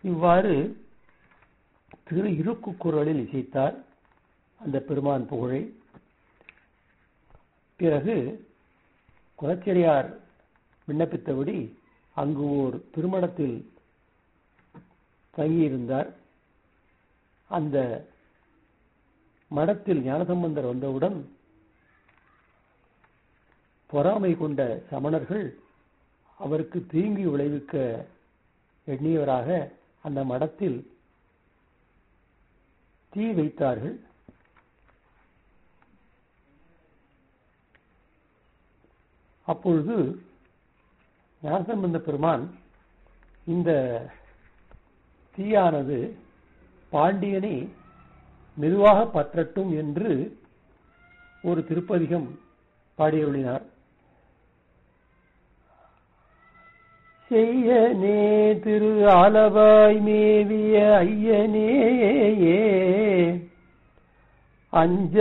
இவ்வாறு திரு இருக்கு குரலில் இசைத்தார் அந்த பெருமான் புகழை பிறகு குலச்செரியார் விண்ணப்பித்தபடி அங்கு ஓர் திருமணத்தில் தங்கியிருந்தார் அந்த மடத்தில் ஞானசம்பந்தர் வந்தவுடன் பொறாமை கொண்ட சமணர்கள் அவருக்கு தீங்கு விளைவிக்க எண்ணியவராக அந்த மடத்தில் தீ வைத்தார்கள் அப்பொழுது ஞானசம்பந்த பெருமான் இந்த தீயானது பாண்டியனை மெதுவாக பற்றட்டும் என்று ஒரு திருப்பதிகம் பாடியருளினார் செய்யனே திரு ஆலவாய் மேவிய ஐயனே அஞ்ச